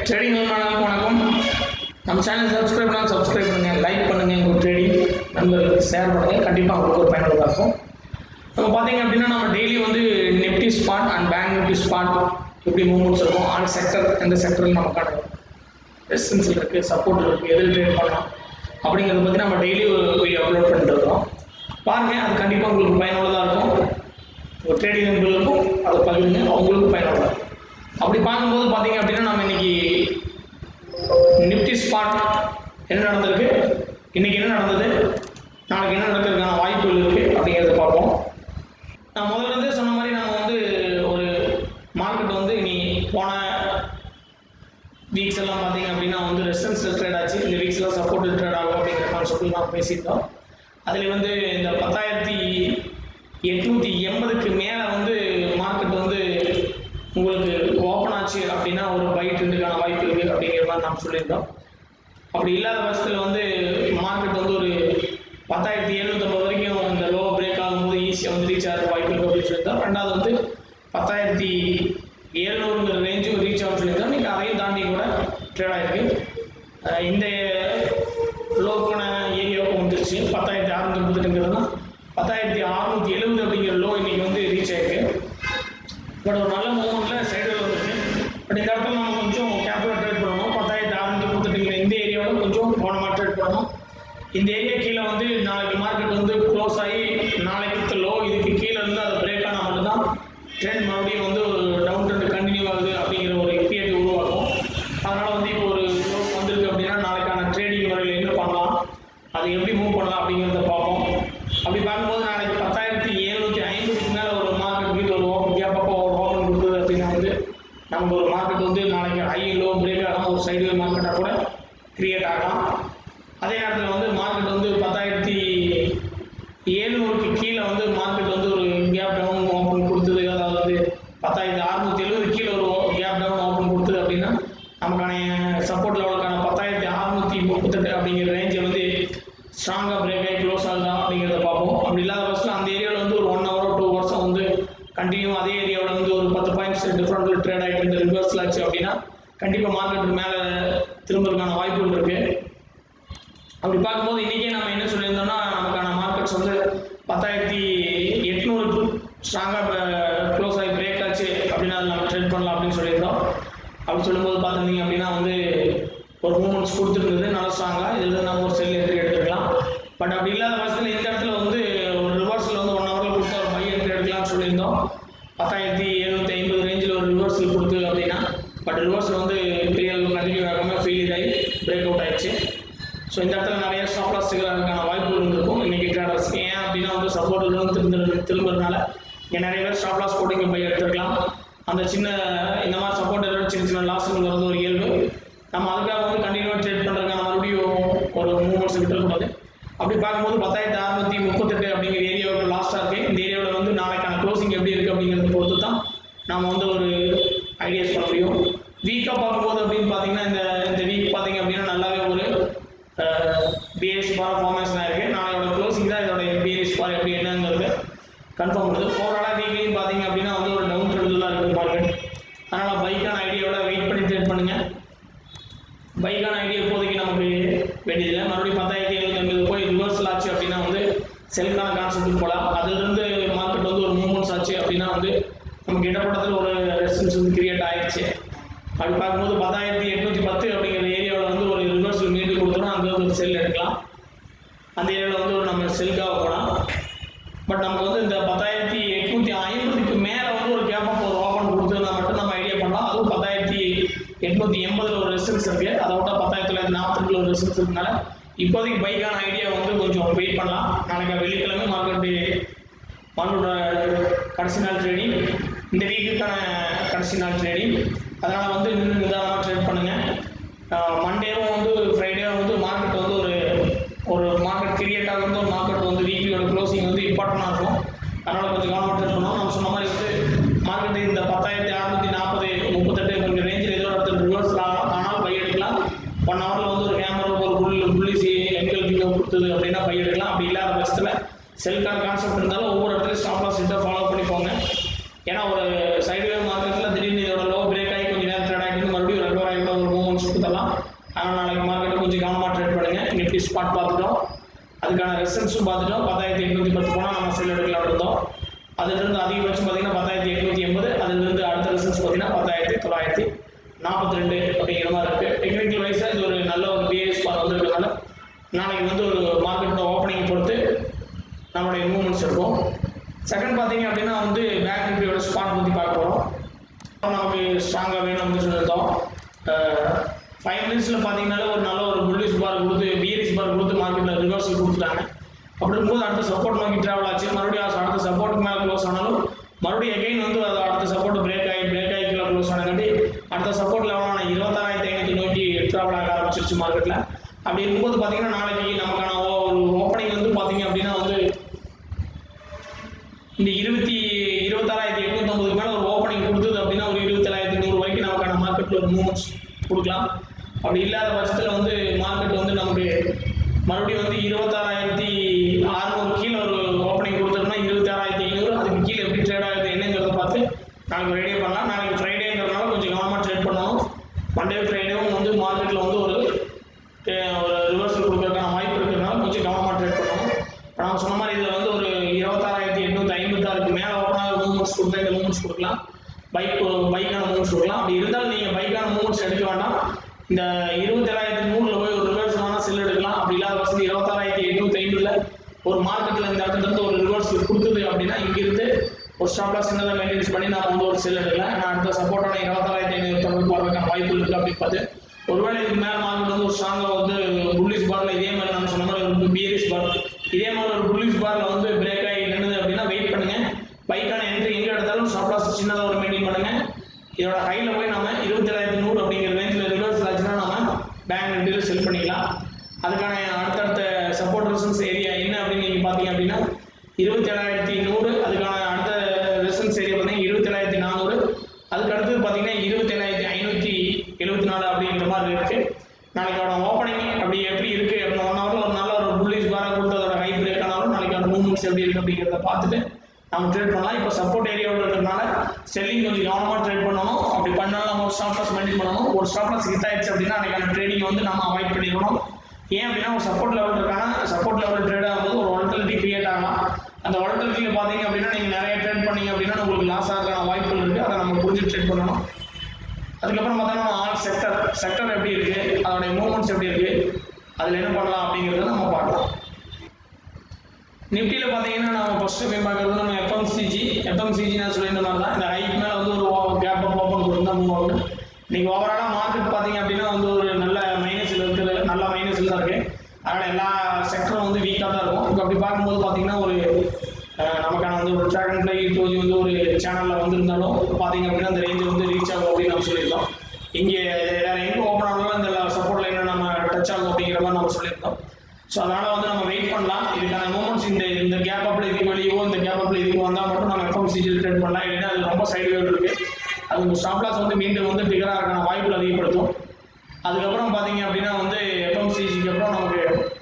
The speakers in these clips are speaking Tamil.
ட்ரேடிங் நண்பர்களுக்கு வணக்கம் நம்ம சேனல் சப்ஸ்கிரைப் பண்ணால் சப்ஸ்கிரைப் பண்ணுங்கள் லைக் பண்ணுங்கள் உங்கள் ட்ரேடிங் நண்பர்களுக்கு ஷேர் பண்ணுங்கள் கண்டிப்பாக உங்களுக்கு ஒரு பயனுள்ளதாக இருக்கும் நம்ம பார்த்தீங்க அப்படின்னா நம்ம டெய்லி வந்து Nifty spot and bank Nifty spot எப்படி மூவ்மெண்ட்ஸ் இருக்கும் ஆல் செக்டர் எந்த செக்டரில் நமக்கான ரெசிஸ்டன்ஸ் இருக்குது சப்போர்ட் இருக்குது எதில் ட்ரேட் பண்ணலாம் அப்படிங்கிறத பற்றி நம்ம டெய்லி ஒரு வீடியோ அப்லோட் பண்ணிட்டு இருக்கோம் பாருங்கள் அது கண்டிப்பாக உங்களுக்கு பயனுள்ளதாக இருக்கும் ஒரு ட்ரேடிங் நண்பர்களுக்கும் அதை பகிருங்க அவங்களுக்கும் பயனுள்ளதாக இருக்கும் அப்படி பார்க்கும்போது பார்த்தீங்க அப்படின்னா நம்ம இன்னைக்கு நிஃப்டி ஸ்பாட் என்ன நடந்திருக்கு இன்னைக்கு என்ன நடந்தது நாளைக்கு என்ன நடக்கிறதுக்கான வாய்ப்புகள் இருக்குது அப்படிங்கிறத பார்ப்போம் நான் முதல்ல இருந்தே சொன்ன மாதிரி நம்ம வந்து ஒரு மார்க்கெட் வந்து இனி போன வீக்ஸ் எல்லாம் பார்த்தீங்க அப்படின்னா வந்து ரெசிஸ்டன்ஸ் ட்ரேட் ஆச்சு இந்த வீக்ஸ்லாம் சப்போர்ட் ட்ரேட் ஆகும் அப்படிங்கிற கான்செப்டில் நாம் பேசியிருந்தோம் அதில் வந்து இந்த பத்தாயிரத்தி எட்நூற்றி எண்பதுக்கு மேலே வந்து மார்க்கெட் வந்து உங்களுக்கு ஓப்பன் ஆச்சு அப்படின்னா ஒரு பை ட்ரெண்டுக்கான வாய்ப்பு இருக்குது அப்படிங்கிற மாதிரி நாம் சொல்லியிருந்தோம் அப்படி இல்லாத பட்சத்தில் வந்து மார்க்கெட் வந்து ஒரு பத்தாயிரத்தி எழுநூத்தம்பது வரைக்கும் இந்த லோ பிரேக் ஆகும்போது ஈஸியாக வந்து ரீச் ஆகிற வாய்ப்பு இருக்குது அப்படின்னு சொல்லியிருந்தோம் ரெண்டாவது வந்து பத்தாயிரத்தி எழுநூறுங்கிற ரேஞ்சும் ரீச் ஆகும் சொல்லியிருந்தோம் நீங்கள் அதையும் தாண்டி கூட ட்ரேட் ஆகிருக்கு அஹ் இந்த லோக்கான ஏரியாவுக்கு வந்துருச்சு பத்தாயிரத்தி அறுநூத்தி முப்பத்தெட்டுங்கிறது பத்தாயிரத்தி அறுநூத்தி எழுபது அப்படிங்கிற லோ இன்னைக்கு வந்து ரீச் ஆயிருக்கு பட் ஒரு நல்ல மூமெண்ட்டில் சைடில் வந்துருக்கு பட் இந்த இடத்துல நம்ம கொஞ்சம் கேபிட்டல் ட்ரேட் பண்ணணும் பத்தாயிரத்தி அறுநூத்தி முப்பத்தெட்டுங்கிற இந்த ஏரியாவில் கொஞ்சம் கவனமாக ட்ரேட் பண்ணணும் இந்த ஏரியா கீழே வந்து நாளைக்கு மார்க்கெட் வந்து க்ளோஸ் ஆகி நாளைக்கு லோ இதுக்கு கீழே இருந்து அது பிரேக் ஆனால் மட்டும்தான் ட்ரெண்ட் மறுபடியும் வந்து ஒரு டவுன் ட்ரெண்ட் கண்டினியூ ஆகுது அப்படிங்கிற ஒரு கிரியேட்டிவ் உருவாக்கும் அதனால் வந்து இப்போ ஒரு லோ வந்திருக்கு அப்படின்னா நாளைக்கான ட்ரேடிங் வரையில் என்ன பண்ணலாம் அதை எப்படி மூவ் பண்ணலாம் அப்படிங்கிறத பார்ப்போம் அப்படி பார்க்கும்போது நாளைக்கு பத்தாயிரத்தி எழுநூற்றி ஐம்பதுக்கு மேலே ஒரு மார்க்கெட் மீது ஒரு ஓப்பன் கேப் அப்போ ஒரு ஓப்பன் கொடுத்தது அப்படின்னா வந்து நமக்கு ஒரு மார்க்கெட் வந்து நாளைக்கு ஹை லோ பிரேக் ஆகாம ஒரு சைடு மார்க்கெட்டாக கூட கிரியேட் ஆகலாம் அதே நேரத்தில் வந்து மார்க்கெட் வந்து பத்தாயிரத்தி ஏழ்நூறுக்கு கீழே வந்து மார்க்கெட் வந்து ஒரு கேப் டவுன் ஓப்பன் கொடுத்தது அதாவது வந்து பத்தாயிரத்தி அறுநூத்தி எழுபது கீழே ஒரு கேப் டவுன் ஓப்பன் கொடுத்தது அப்படின்னா நமக்கான சப்போர்ட் லெவலுக்கான பத்தாயிரத்தி அறுநூத்தி முப்பத்தெட்டு அப்படிங்கிற ரேஞ்சை வந்து ஸ்ட்ராங்காக பிரேக் ஆகி க்ளோஸ் ஆகுதா அப்படிங்கிறத பார்ப்போம் அப்படி இல்லாத பட்சத்தில் அந்த ஏரியாவில் வந்து ஒரு ஒன் ஹவர் டூ ஹவர்ஸாக வந்து கண்டினியூ அதே ஏரியாவில் வந்து ஒரு பத்து பாயிண்ட்ஸ் டிஃப்ரெண்ட்டில் ட்ரேட் ஆகிட்டு இருந்து ரிவர்ஸில் ஆச்சு அப்படின்னா கண்டிப்பாக மார்க்கெட் மேலே திரும்புறதுக்கான வாய்ப்புகள் இருக்குது அப்படி பார்க்கும்போது இன்றைக்கே நம்ம என்ன சொல்லியிருந்தோம்னா நமக்கான மார்க்கெட்ஸ் வந்து பத்தாயிரத்தி எட்நூறு ஸ்ட்ராங்காக க்ளோஸ் ஆகி பிரேக் ஆச்சு அப்படின்னா அது நம்ம ட்ரேட் பண்ணலாம் அப்படின்னு சொல்லியிருந்தோம் அப்படி சொல்லும்போது பார்த்துருந்தீங்க அப்படின்னா வந்து ஒரு மூமெண்ட்ஸ் கொடுத்துருந்தது நல்லா ஸ்ட்ராங்காக இதில் நம்ம ஒரு செல் என்ட்ரி எடுத்துக்கலாம் பட் அப்படி இல்லாத பட்சத்தில் இந்த இடத்துல வந்து ஒரு ரிவர்ஸில் வந்து ஒன் ஹவரில் கொடுத்தா ஒரு பை என்ட்ரி எடுக்கலாம்னு சொல்லியிருந்தோம் பத்தாயிரத்தி எழுநூற்றி ஐம்பது ரேஞ்சில் ஒரு ரிவர்சல் கொடுத்து அப்படின்னா பட் ரிவர்ஸில் வந்து பெரிய அளவு கண்டினியூ ஆகாமல் ஃபெயிலியர் ஆகி பிரேக் அவுட் ஆயிடுச்சு ஸோ இந்த இடத்துல நிறைய ஸ்டாப் லாஸ் இருக்கிறதுக்கான வாய்ப்புகள் இருந்திருக்கும் இன்னைக்கு ட்ரேடர்ஸ் ஏன் அப்படின்னா வந்து சப்போர்ட்ல இருந்து திரும்ப திரும்புறதுனால இங்கே நிறைய பேர் ஸ்டாப் லாஸ் போட்டு இங்கே போய் எடுத்துருக்கலாம் அந்த சின்ன இந்த மாதிரி சப்போர்ட் சின்ன சின்ன லாஸ்கள் வரது ஒரு இயல்பு நம்ம அதுக்காக வந்து கண்டினியூவாக ட்ரேட் பண்ணுறதுக்கான மறுபடியும் ஒரு மூமெண்ட்ஸ் விட்டுறக்கூடாது அப்படி பார்க்கும்போது பத்தாயிரத்தி அறுநூத்தி முப்பத்தெட்டு அப்படிங்கிற ஏரியாவுக்கு லாஸ்ட்டாக இருக்குது இந்த ஏரியாவில் வந்து நாளைக்கான க்ளோசிங் எப்படி இருக்குது அப்படிங்கிறத பொறுத்து தான் நாம் வந்து ஒரு ஐடியாஸ் பண்ண முடியும் வீக்காக பார்க்கும்போது அப்படின்னு பார்த்தீங்கன்னா இந்த இந்த வீக் பார்த்தீங்க அப்படின்னா நல்லாவே ஒரு பிஎஸ் பார் ஃபார்மேஷன் ஆயிருக்கு நாளையோட க்ளோசிங் தான் இதோட பிஎஸ் பார் எப்படி என்னங்கிறது கன்ஃபார்ம் பண்ணுது ஓவராலாக வீக்லையும் பார்த்தீங்க அப்படின்னா வந்து ஒரு டவுன் ட்ரெண்டில் தான் இருக்குது மார்க்கெட் அதனால் பைக்கான ஐடியாவோட வெயிட் பண்ணி ட்ரேட் பண்ணுங்கள் பைக்கான ஐடியா இப்போதைக்கு நமக்கு வேண்டியதில்லை மறுபடியும் பத்தாயிரத்தி எழுநூத்தி ஐம்பது போய் ரிவர்சல் ஆச்சு அப்படின்னா வந்து செல்கான கான்செப்ட் போகலாம் அதுலேருந்து மார்க்கெட் வந்து ஒரு மூவ்மெண்ட்ஸ் ஆச்சு அப்படின்னா வந்து நமக்கு இடப்படத்தில் ஒரு ரெசிஸ்டன்ஸ் வந்து கிரியேட் ஆயிடுச்சு அப்படி பார்க்கும்போது பத்தாயிரத்தி எட்நூற்றி பத்து அப்படிங்கிற ஏரியாவில் வந்து ஒரு ரிவர்சல் மீண்டு கொடுத்தோம்னா அங்கே வந்து ஒரு செல் எடுக்கலாம் அந்த ஏரியாவில் வந்து ஒரு நம்ம செல்காக போகலாம் பட் நமக்கு வந்து இந்த பத்தாயிரத்தி எட்நூற்றி ஐம்பதுக்கு மேலே வந்து ஒரு கேப் ஆஃப் ஒரு ஓப்பன் கொடுத்ததுனா மட்டும் நம்ம ஐடியா பண்ணலாம் அதுவும் பத்தாயிரத்தி எட்நூற்றி எண்பதில் ஒரு ரெசிஸ்டன்ஸ் இருக்குது அதை விட பத்தாயிரத்தி தொள்ளாயிரத்தி நாற்பத்தெட்டில் ஒரு ரெசிஸ்டன்ஸ் இருக்கனால இப்போதைக்கு பைக்கான ஐடியா வந்து கொஞ்சம் வெயிட் பண்ணலாம் நாளைக்கு வெள்ளிக்கிழமை மார்க்கெட்டு மார்க்கெட்டோட கடைசி நாள் ட்ரேடிங் இந்த வீக்குக்கான கடைசி நாள் ட்ரேடிங் அதனால் வந்து இன்னும் நிதானமாக ட்ரேட் பண்ணுங்கள் மண்டேவும் வந்து ஃப்ரைடேவும் வந்து மார்க்கெட் வந்து ஒரு ஒரு மார்க்கெட் கிரியேட் ஆகும்போது ஒரு மார்க்கெட் வந்து வீக்லியோட க்ளோசிங் வந்து இம்பார்ட்டண்டாக இருக்கும் அதனால் கொஞ்சம் கவனம் ட்ரேட் பண்ணணும் நம்ம சொன்ன மாதிரி வந்து மார்க்கெட் இந்த பத்தாயிரத்தி அறுநூத்தி நாற்பது முப்பத்தெட்டு கொஞ்சம் ரேஞ்சில் ஏதோ ஒரு இடத்துல ரிவர்ஸ் ஆனால் பை எடுக்கலாம் ஒன் ஹவரில் வந்து ஒரு கேமரா ஒரு புல் புள்ளிசி எண்கள் கிலோ கொடுத்தது அப்படின்னா பை எடுக்கலாம் அப்படி இல்லாத பட்சத்தில் செல்கான கான்செப்ட் இருந்தாலும் ஒவ்வொரு இடத்துலையும் ஸ்டாப் லாஸ் செட்டாக ஃபாலோ பண்ணி போங்க ஏன்னா ஒரு சைடுவே மார்க்கெட்டில் திடீர்னு இதோட லோ பிரேக் ஆகி கொஞ்சம் நேரம் ட்ரேட் ஆகிட்டு மறுபடியும் ரெக்கவர் ஆகி கூட ஒரு மூவ் ஸ்பாட் பார்த்துட்டோம் அதுக்கான ரெசன்ஸும் பார்த்துட்டோம் பத்தாயிரத்தி எட்நூற்றி பத்து போனால் நம்ம செல் எடுக்கலாம் இருந்தோம் அதுலேருந்து அதிகபட்சம் பார்த்தீங்கன்னா பத்தாயிரத்தி எட்நூற்றி எண்பது அதுலேருந்து அடுத்த ரெசன்ஸ் பார்த்தீங்கன்னா பத்தாயிரத்தி தொள்ளாயிரத்தி நாற்பத்தி ரெண்டு அப்படிங்கிற மாதிரி இருக்குது டெக்னிக்கல் வைஸாக இது ஒரு நல்ல ஒரு பிஎஸ் ஸ்பாட் வந்திருக்கனால நாளைக்கு வந்து ஒரு மார்க்கெட்டோட ஓப்பனிங் பொறுத்து நம்மளுடைய மூவ்மெண்ட்ஸ் இருக்கும் செகண்ட் பார்த்தீங்க அப்படின்னா வந்து பேங்க் நிஃப்டியோட ஸ்பாட் பற்றி பார்க்க போகிறோம் நமக்கு ஸ்ட்ராங்காக வேணும் அப்படின்னு சொல்லியிருந்தோம் ஃபைவ் மினிட்ஸில் பார்த்தீங்கன்னாலே ஒரு நல்ல ஒரு புல்லிஷ் பார் கொடுத்து பிஎரிஸ் பார் கொடுத்து மார்க்கெட்டில் ரிவர்சல் கொடுத்துட்டாங்க அப்படி இருக்கும்போது அடுத்த சப்போர்ட் நோக்கி ட்ராவல் ஆச்சு மறுபடியும் அது அடுத்த சப்போர்ட் மேலே க்ளோஸ் ஆனாலும் மறுபடியும் எகைன் வந்து அது அடுத்த சப்போர்ட் பிரேக் ஆகி பிரேக் ஆகி கீழே க்ளோஸ் ஆனங்காட்டி அடுத்த சப்போர்ட் லெவலான இருபத்தாறாயிரத்தி ஐநூற்றி நோக்கி ட்ராவல் ஆக ஆரம்பிச்சிருச்சு மார்க்கெட்டில் அப்படி இருக்கும்போது பார்த்தீங்கன்னா நாளைக்கு நமக்கான ஓ- ஒரு ஓப்பனிங் வந்து பார்த்தீங்க அப்படின்னா வந்து இந்த இருபத்தி இருபத்தாறாயிரத்தி எட்நூத்தொம்பதுக்கு மேலே ஒரு ஓப்பனிங் கொடுத்தது அப்படின்னா ஒரு இருபத்தேழாயிரத்தி நூறு வரைக்கும் நமக்கான மார்க்கெட்டில் ஒரு மூவ்மெண்ட்ஸ் கொடுக்கலாம் அப்படி இல்லாத பட்சத்தில் வந்து மார்க்கெட் வந்து நமக்கு மறுபடியும் வந்து இருபத்தாறாயிரத்தி அறுநூறு கீழே ஒரு ஓப்பனிங் கொடுத்தோம்னா இருபத்தாறாயிரத்தி ஐநூறு அதுக்கு கீழே எப்படி ட்ரேட் ஆகுது என்னங்கிறத பார்த்து நாளைக்கு ரெடி பண்ணலாம் நாளைக்கு ஃப்ரைடேங்கிறதுனால கொஞ்சம் கவனமாக ட்ரேட் பண்ணணும் மண்டே ஃப்ரைடேவும் வந்து மார்க்கெட்டில் வந்து ஒரு அஹ், ஒரு ரிவர்சல் கொடுக்கறதுக்கான வாய்ப்பு இருக்கிறதுனால கொஞ்சம் கவனமாக ட்ரேட் பண்ணணும் இப்போ நான் சொன்ன மாதிரி இதில் வந்து ஒரு இருபத்தாறாயிரத்தி எட்நூற்றி ஐம்பத்தாறுக்கு மேலே ஓப்பனாக மூவ்மெண்ட்ஸ் கொடுத்தா இந்த மூவ்மெண்ட்ஸ் கொடுக்கலாம் பைக் பைக்கான மூவ்மெண்ட்ஸ் கொடுக்கலாம் அப்படி இருந்தாலும் நீங்கள் பைக்கான மூவ்மெண்ட்ஸ் எடுக்க வேண்டாம் இந்த இருபத்தேழாயிரத்தி நூறில் போய் ஒரு ரிவர்ஸ் வேணால் செல் எடுக்கலாம் அப்படி இல்லாத பட்சத்தில் இருபத்தாறாயிரத்தி எட்நூற்றி ஐம்பதுல ஒரு மார்க்கெட்டில் இந்த இடத்துல இருந்து ஒரு ரிவர்ஸ் கொடுத்தது அப்படின்னா இங்கிருந்து ஒரு ஸ்டாப் லாஸ் சின்னதாக மெயின்டைன்ஸ் பண்ணி நம்ம வந்து ஒரு செல் எடுக்கலாம் ஏன்னா அடுத்த சப்போர்ட்டான இருபத்தாறாயிரத்தி ஐநூறு தொடர்பு வரதுக்கான வாய்ப்பு இருக்குது அப்படின்னு பார்த்து ஒருவேளை இதுக்கு மேலே மார்க்கெட் வந்து ஒரு ஸ்ட்ராங்காக வந்து புல்லிஷ் பார்ல இதே மாதிரி நம்ம சொன்ன மாதிரி ஒரு பியரிஷ் பார் இதே மாதிரி ஒரு புல்லிஷ் பார்ல வந்து பிரேக் ஆகி நின்னுது அப்படின்னா வெயிட் பண்ணுங்க பைக்கான என்ட்ரி எங்கே எடுத்தாலும் ஸ்டாப் லாஸ் சின்னதாக ஒரு மெயின்டைன் பண்ணுங்க இதோட ஹையில் போய் நம்ம இருபத்தேழாயிரத்தி நூறு அப்படிங்கிற ரேஞ்சில் ரிவர்ஸ் ஆச்சுன்னா நம்ம பேங்க் நிஃப்டியில் செல் பண்ணிக்கலாம் அதுக்கான அடுத்தடுத்த சப்போர்ட் ரெசன்ஸ் ஏரியா என்ன அப்படின்னு நீங்கள் பார்த்தீங்க அப்படின்னா இருபத்தேழாயிரத்தி நூறு அதுக்கான அடுத்த ரெசன்ஸ் ஏரியா பார்த்தீங்கன்னா இருபத்தேழாயிரத்தி நானூறு அதுக்கு அடுத்தது பார்த்தீங்கன்னா இருபத்தேழாயிரத்தி ஐநூற்றி எழுபத்தி நாலு அப்படிங்கிற மாதிரி இருக்கு நாளைக்கோட ஓப்பனிங் அப்படி எப்படி இருக்கு அப்படின்னு ஒன் ஹவர் ஒரு நல்ல ஒரு புல்லிஷ் பாராக கொடுத்து அதோட ஹை பிரேக் ஆனாலும் நாளைக்கான மூவ்மெண்ட்ஸ் எப்படி இருக்கு அப்படிங்கிறத பார்த்துட்டு நம்ம ட்ரேட் பண்ணலாம் இப்போ சப்போர்ட் ஏரியாவில் இருக்கிறதுனால செல்லிங் கொஞ்சம் கவனமாக ட்ரேட் பண்ணணும் அப்படி பண்ணாலும் நம்ம ஒரு ஸ்டாப் லாஸ் மெயின்டைன் பண்ணணும் ஒரு ஸ்டாப் லாஸ் ஹிட் ஆயிடுச்சு அப்படின்னா அன்றைக்கான ட்ரேடிங் வந்து நம்ம அவாய்ட் பண்ணிடணும் ஏன் அப்படின்னா ஒரு சப்போர்ட் லெவல் இருக்கான சப்போர்ட் லெவல் ட்ரேட் ஆகும்போது ஒரு ஒலட்டிலிட்டி கிரியேட் ஆகலாம் அந்த ஒலட்டிலிட்டியில் பார்த்தீங்க அப்படின்னா நீங்கள் நிறைய ட்ரேட் பண்ணீங்க அப்படின்னா உங்களுக்கு லாஸ் ஆகிறதுக்கான வாய்ப்புகள் இருக்குது அதை நம்ம புரிஞ்சு ட்ரேட் பண்ணணும் அதுக்கப்புறம் பார்த்தா நம்ம ஆல் செக்டர் செக்டர் எப்படி இருக்கு அதோடைய மூவ்மெண்ட்ஸ் எப்படி இருக்கு அதில் என்ன பண்ணலாம் அப்படிங்கிறத நம்ம பார்க்கலாம் நிஃப்டியில் பார்த்தீங்கன்னா நம்ம ஃபர்ஸ்ட் போய் பார்க்கறது நம்ம எஃப்எம்சிஜி எஃப்எம்சிஜி நான் சொல்லியிருந்த மாதிரி தான் இந்த ஹைக் மேலே வந்து ஒரு கேப் அப் ஓப்பன் கொடுத்தா மூவ் ஆகுது இன்னைக்கு ஓவராலாக மார்க்கெட் பார்த்தீங்க அப்படின்னா வந்து ஒரு நல்ல மைனஸில் இருக்குது நல்ல மைனஸில் தான் இருக்குது அதனால் எல்லா செக்டரும் வந்து வீக்காக தான் இருக்கும் இப்போ அப்படி பார்க்கும்போது பார்த்தீங்கன்னா ஒரு அஹ், நமக்கான வந்து ஒரு ட்ராகன் ஃப்ளை டோஜி வந்து ஒரு சேனலில் வந்திருந்தாலும் பார்த்தீங்க அப்படின்னா அந்த ரேஞ்ச் வந்து ரீச் ஆகும் அப்படின்னு நம்ம சொல்லியிருந்தோம் இங்கே வேற எங்கே ஓப்பன் ஆனாலும் இந்த சப்போர்ட் லைனை நம்ம டச் ஆகும் அப்படிங்கிற மாதிரி நம்ம சொல்லியிருந்தோம் ஸோ அதனால் வந்து நம்ம வெயிட் பண்ணலாம் இதுக்கான மூமெண்ட்ஸ் இந்த இந்த கேப் அப்பில் இதுக்கு வெளியவோ இந்த கேப் அப்பில் இதுக்கு வந்தால் மட்டும் நம்ம எஃப்எம்சிஜியில் ட்ரேட் பண்ணலாம் இல்லைன்னா அது ரொம்ப சைடு வேவ் இருக்குது அது உங்கள் ஸ்டாப் லாஸ் வந்து மீண்டும் வந்து டிகராக இருக்கான வாய்ப்புகள் அதிகப்படுத்தும் அதுக்கப்புறம் பார்த்தீங்க அப்படின்னா வந்து எஃப்எம்சிஜிக்கு அப்புறம் நமக்கு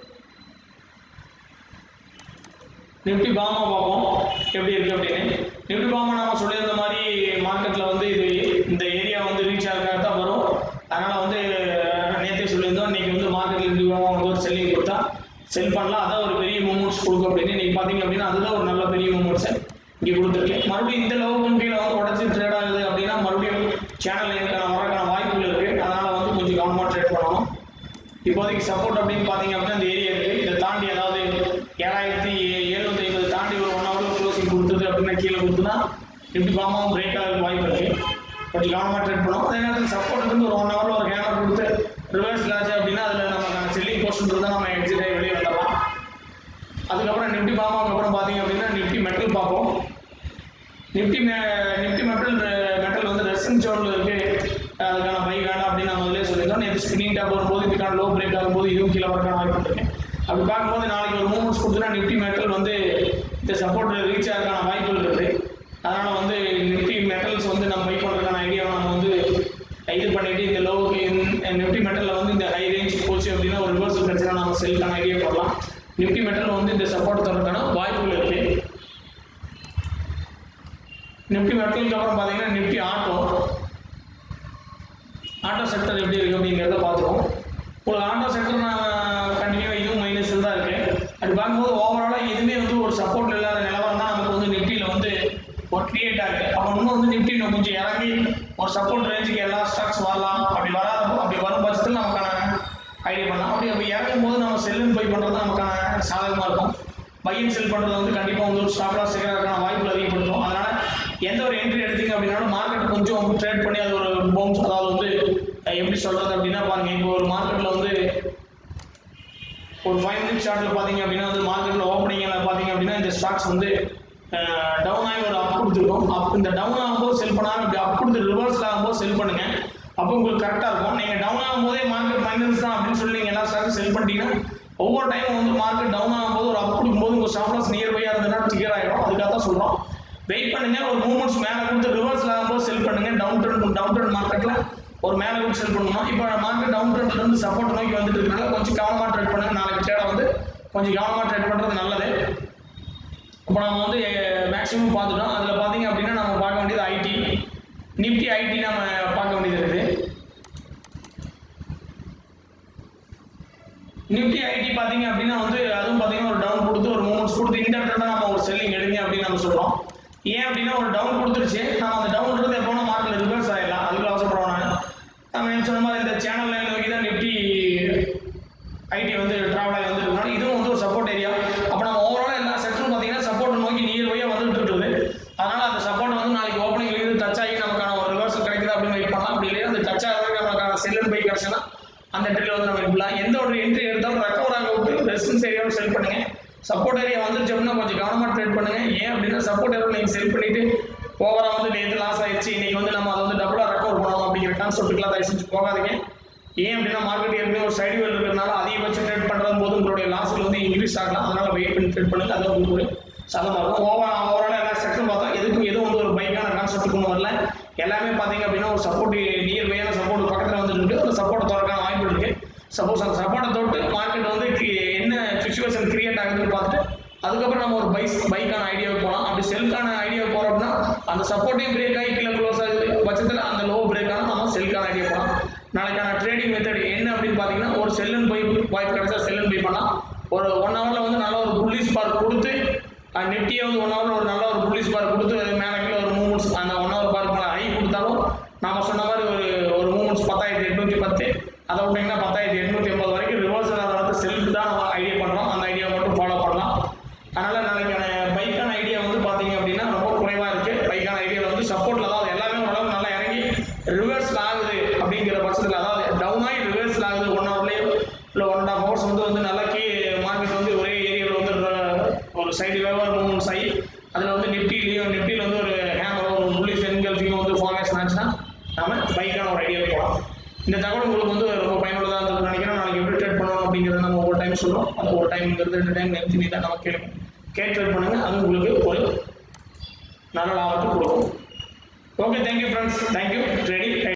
நிஃப்டி பாமா பார்ப்போம் எப்படி இருக்கு அப்படின்னு நிஃப்டி பாமா நாம சொல்லியிருந்த மாதிரி மார்க்கெட்டில் வந்து இது இந்த ஏரியா வந்து ரீச் ஆகிறதுக்காக தான் வரும் அதனால் வந்து நேற்றே சொல்லியிருந்தோம் இன்னைக்கு வந்து மார்க்கெட்டில் நிஃப்டி பாமா வந்து ஒரு செல்லிங் கொடுத்தா செல் பண்ணலாம் அதான் ஒரு பெரிய மூமெண்ட்ஸ் கொடுக்கும் அப்படின்னு இன்னைக்கு பார்த்தீங்க அப்படின்னா அதுதான் ஒரு நல்ல பெரிய மூமெண்ட்ஸ் இங்கே கொடுத்துருக்கு மறுபடியும் இந்த லவ் கண்ட்ரியில் வந்து உடச்சி ட்ரேட் ஆகுது அப்படின்னா மறுபடியும் சேனல் எனக்கான வரக்கான வாய்ப்புகள் இருக்குது அதனால் வந்து கொஞ்சம் கவனமாக ட்ரேட் பண்ணணும் இப்போதைக்கு சப்போர்ட் அப்படின்னு பார்த்தீங்க அப்படின்னா இந்த ஏரியா இருக்குது இதை தாண்டி அதாவது ஏழாயிரத்தி எழுநூத்தி ஐம்பது தாண்டி ஒரு ஒன் ஹவர் க்ளோசிங் கொடுத்தது அப்படின்னா கீழே கொடுத்துனா இப்படி பாமாவும் பிரேக் ஆக வாய்ப்பு இருக்குது கொஞ்சம் கவனமாக ட்ரேட் பண்ணுவோம் அதே நேரத்தில் சப்போர்ட் வந்து ஒரு ஒன் ஹவரில் ஒரு கேமரா கொடுத்து ரிவர்ஸ் ஆச்சு அப்படின்னா அதில் நமக்கான செல்லிங் போர்ஷன் இருந்தால் நம்ம எக்ஸிட் ஆகி வெளியே வந்துடலாம் அதுக்கப்புறம் நிஃப்டி பாமாவுக்கு அப்புறம் பார்த்தீங்க அப்படின்னா நிஃப்டி மெட்டல் பார்ப்போம் நிஃப்டி மெ நிஃப்டி மெட்டல் மெட்டல் வந்து ரெசன் ஜோனில் இருக்கு அதுக்கான பை வேண்டாம் அப்படின்னு நான் முதல்ல சொல்லியிருந்தோம் நேற்று ஸ்பின்னிங் டாப் வரும்போது இதுக்கான லோ பிரேக் ஆகும்போது இதுவும் கீழே வரக்கான வாய்ப்பு இருக்கு அப்படி பார்க்கும்போது நாளைக்கு ஒரு மூமெண்ட்ஸ் கொடுத்துனா நிஃப்டி மெட்டல் வந்து இந்த சப்போர்ட் ரீச் ஆகிறதுக்கான வாய்ப்புகள் இருக்குது அதனால் வந்து நிஃப்டி மெட்டல்ஸ் வந்து நம்ம பை பண்ணுறதுக்கான ஐடியாவை நம்ம வந்து இது பண்ணிட்டு இந்த லோவுக்கு நிஃப்டி மெட்டலில் வந்து இந்த ஹை ரேஞ்ச் போச்சு அப்படின்னா ஒரு ரிவர்சல் கிடச்சுன்னா நம்ம செல்லுக்கான ஐடியா போடலாம் நிஃப்டி மெட்டல் வந்து இந்த சப்போர்ட் தரதுக்கான வாய்ப்புகள் இருக்குது நிஃப்டி மெட்டலுக்கு அப்புறம் பார்த்தீங்கன்னா நிஃப்டி ஆட்டோ ஆட்டோ செக்டர் எப்படி இருக்கு அப்படிங்கிறத பார்த்துருவோம் உங்களுக்கு ஆட்டோ செக்டர் நான் கண்டினியூவாக இதுவும் மைண்ட் அப்படி பார்க்கும்போது ஓவராலாக எதுவுமே வந்து ஒரு சப்போர்ட் இல்லாத நிலவரம் தான் நமக்கு வந்து நிஃப்டியில் வந்து ஒரு கிரியேட் ஆகுது அப்போ இன்னும் வந்து நிஃப்டி இன்னும் கொஞ்சம் இறங்கி ஒரு சப்போர்ட் ரேஞ்சுக்கு எல்லா ஸ்டாக்ஸ் வரலாம் அப்படி வராத அப்படி வரும் பட்சத்தில் நமக்கான ஐடியா பண்ணலாம் அப்படி அப்படி இறங்கும் போது நம்ம செல்லுன்னு பை பண்ணுறது நமக்கான சாதகமாக இருக்கும் பையன் செல் பண்ணுறது வந்து கண்டிப்பாக வந்து ஒரு ஸ்டாப் லாஸ் இருக்கிறதுக்கான வாய்ப்புகள் அதிகப்படுத்தும் அதனால் எந்த ஒரு என்ட்ரி எடுத்தீங்க அப்படின்னாலும் மார்க்கெட் கொஞ்சம் ட்ரேட் பண்ணி அது ஒரு பவுன்ஸ் அதாவது வந்து அஹ், எப்படி சொல்கிறது அப்படின்னா பாருங்க இப்போ ஒரு மார்க்கெட்டில் வந்து ஒரு ஃபைவ் மினிட் சார்ட்டில் பார்த்தீங்க அப்படின்னா வந்து மார்க்கெட்டில் ஓப்பனிங்கில் பார்த்தீங்க அப்படின்னா இந்த ஸ்டாக்ஸ் வந்து டவுன் ஆகி ஒரு அப் கொடுத்துருக்கோம் அப் இந்த டவுன் ஆகும்போது செல் பண்ணாமல் இப்படி அப் கொடுத்து ரிவர்ஸில் ஆகும்போது செல் பண்ணுங்க அப்போ உங்களுக்கு கரெக்டாக இருக்கும் நீங்கள் டவுன் ஆகும்போதே மார்க்கெட் மைனஸ் தான் அப்படின்னு சொல்லி நீங்கள் எல்லா ஸ்டாக்கும் செல் பண்ணிட்டீங்கன்னா ஒவ்வொரு டைம் வந்து மார்க்கெட் டவுன் ஆகும்போது ஒரு அப் கொடுக்கும்போது உங்கள் ஸ்டாப் லாஸ் நியர் பையாக இருந்ததுன்னா கிளியர் ஆகிடும் அதுக்காக தான் சொல்கிறோம் வெயிட் பண்ணுங்க ஒரு மூமெண்ட்ஸ் மேலே கொடுத்து ரிவர்ஸில் ஆகும்போது செல் பண்ணுங்க டவுன் ட்ரெண்ட் டவுன் ட்ரெண்ட் மார்க்கெட்டில் ஒரு மேலே கொடுத்து செல் பண்ணணும் இப்போ மார்க்கெட் டவுன் ட்ரெண்ட்ல இருந்து சப்போர்ட் நோக்கி வந்துட்டு இருக்கனால கொஞ்சம் கவனமாக ட்ரேட் பண்ணுங்க நாளைக்கு ட்ரேடை வந்து கொஞ்சம் கவனமாக ட்ரேட் பண்ணுறது நல்லது இப்போ நம்ம வந்து மேக்ஸிமம் பார்த்துட்டோம் அதில் பார்த்தீங்க அப்படின்னா நம்ம பார்க்க வேண்டியது ஐடி நிஃப்டி ஐடி நம்ம பார்க்க வேண்டியது இருக்குது நிஃப்டி ஐடி பார்த்தீங்க அப்படின்னா வந்து அதுவும் பார்த்தீங்கன்னா ஒரு டவுன் கொடுத்து ஒரு மூமெண்ட்ஸ் கொடுத்து இந்த இடத்துல நம்ம ஒரு செல்லிங் எடுங்க அப்படின்னு நம்ம சொல்கிறோம் ஏன் அப்படின்னா ஒரு டவுன் கொடுத்துருச்சு நம்ம அந்த டவுன்றது எப்போ மார்க்கெட்டில் ரிவர்ஸ் ஆகிடலாம் அதுக்கு அவசரப்படுவோம் நான் நம்ம என்ன சொன்ன மாதிரி இந்த சேனல் லைன் நோக்கி தான் நிஃப்டி ஐடி வந்து ட்ராவல் ஆகி வந்துருக்கணும் இதுவும் வந்து ஒரு சப்போர்ட் ஏரியா அப்போ நம்ம ஓவரால் எல்லா செக்டரும் பார்த்தீங்கன்னா சப்போர்ட் நோக்கி நியர் பையாக வந்துட்டு இருக்குது அதனால அந்த சப்போர்ட் வந்து நாளைக்கு ஓப்பனிங் இருந்து டச் ஆகி நமக்கான ஒரு ரிவர்சல் கிடைக்குது அப்படின்னு வெயிட் பண்ணலாம் அப்படி இல்லையா அந்த டச் ஆகிறதுக்கு நமக்கான செல்லன் பை கிடச்சுன்னா அந்த ட்ரில் வந்து நம்ம எடுக்கலாம் எந்த ஒரு என்ட்ரி எடுத்தாலும் ரெக்கவர் ஆக விட்டு ரெசிஸ்டன்ஸ் ஏரியாவும் செல் பண்ணுங்க சப்போர்ட் ஏரியா வந்துருச்சு அப்படின்னா கொஞ்சம் கவனமாக ட்ரேட் பண்ணுங்க ஏன் அப்படின்னா சப்போர்ட் ஏரியா நீங்கள் செல் பண்ணிட்டு ஓவரா வந்து நேற்று லாஸ் ஆயிடுச்சு இன்னைக்கு வந்து நம்ம அதை வந்து டபுளாக ரெக்கவர் பண்ணணும் அப்படிங்கிற கான்செப்ட்டுக்குலாம் தயவு செஞ்சு போகாதீங்க ஏன் அப்படின்னா மார்க்கெட் ஏற்கனவே ஒரு சைடு வேல் இருக்கிறதுனால அதிகபட்சம் ட்ரேட் பண்ணுறது போது உங்களுடைய லாஸ்கள் வந்து இன்க்ரீஸ் ஆகலாம் அதனால வெயிட் பண்ணி ட்ரேட் பண்ணுங்க அது உங்களுக்கு ஒரு சாதமாக இருக்கும் ஓவர் ஓவரால் எல்லா செக்டரும் பார்த்தா எதுக்கும் எதுவும் வந்து ஒரு பைக்கான கான்செப்ட்டுக்கு ஒன்றும் வரல எல்லாமே பார்த்தீங்க அப்படின்னா ஒரு சப்போர்ட் நியர் பையான சப்போர்ட் பக்கத்தில் வந்துட்டு இருக்கு அந்த சப்போர்ட் தொடர்க்கான வாய்ப்பு இருக்கு சப்போஸ் அந்த சப்போர்ட்டை தொட்டு மார்க்கெட் வந்து கி- என்ன சுச்சுவேஷன் கிரியேட் ஆகுதுன்னு பார்த்துட்டு அதுக்கப்புறம் நம்ம ஒரு பைக் பைக்கான ஐடியாவுக்கு போகலாம் அப்படி செல்கான ஐடியா போகிறோம் அப்படின்னா அந்த சப்போர்ட்டையும் பிரேக் ஆகி கீழே க்ளோஸ் ஆகுது பட்சத்தில் அந்த லோ பிரேக் ஆனால் நம்ம செல்கான ஐடியா போகலாம் நாளைக்கான ட்ரேடிங் மெத்தட் என்ன அப்படின்னு பார்த்தீங்கன்னா ஒரு செல்லுன்னு போய் வாய்ப்பு கிடைச்சா செல்லுன்னு போய் பண்ணலாம் ஒரு ஒன் ஹவரில் வந்து நல்ல ஒரு புள்ளி ஸ்பார் கொடுத்து நிஃப்டியை வந்து ஒன் ஹவரில் ஒரு நல்ல ஒரு புள்ளி ஸ்பார் கொடுத்து மேலே கீழே ஒரு மூமெண்ட்ஸ் அந்த ஒன் ஹவர் பார்க்கு மேலே ஹை கொடுத்தாலும் நாம சொன்ன மாதிரி ஒரு ஒரு மூமெண்ட்ஸ் பத்தாயிரத்தி எட்நூற்றி பத்து அதை விட்டிங்கன்னா பத்தாயிரத்தி எட்நூற்றி எண்பது வரைக்கும் ரிவர்சல் அதை வந்து செல்ஃப் தான் நம்ம ஐடியா பண்ணுறோம் அந்த ஐடியா மட்டும் ஃபாலோ பண்ணலாம் அதனால் நாளைக்கான பைக்கான ஐடியா வந்து பார்த்தீங்க அப்படின்னா ரொம்ப குறைவாக இருக்குது பைக்கான ஐடியாவில் வந்து சப்போர்ட்டில் தான் எல்லாமே ஓரளவு நல்லா இறங்கி ரிவர்ஸில் ஆகுது அப்படிங்கிற பட்சத்தில் அதாவது டவுன் ஆகி ரிவர்ஸில் ஆகுது ஒன் ஹவர்லேயே இல்லை ஒன் அண்ட் ஆஃப் ஹவர்ஸ் வந்து வந்து நல்லா கீ மார்க்கெட் வந்து ஒரே ஏரியாவில் வந்து ர- ஒரு சைடு வேவாக மூவ்மெண்ட்ஸ் ஆகி அதில் வந்து நிஃப்டிலையும் நிஃப்டியில் வந்து ஒரு ஹேமர் ஒரு புள்ளி சென்கல்ஃபியும் வந்து ஃபார்மேஷன் ஆச்சுன்னா நாம பைக்கான ஒரு ஐடியா போகலாம் இந்த தகவல் உங்களுக்கு வந்து ரொம்ப பயனுள்ளதாக இருந்திருக்கும்னு நினைக்கிறேன் நாளைக்கு எப்படி ட்ரேட் பண்ணணும் அப்படிங்கிறத நம்ம ஒவ்வொரு டைம் சொல்கிறோம் அந்த ஒரு டைம்ங்கிறது ரெண்டு டைம் நிறுத்தி நீட்டாக நம்ம கேட்கும் கேட் ட்ரேட் பண்ணுங்க அது உங்களுக்கு ஒரு நல்ல லாபத்தை கொடுக்கும் okay thank you friends thank you trading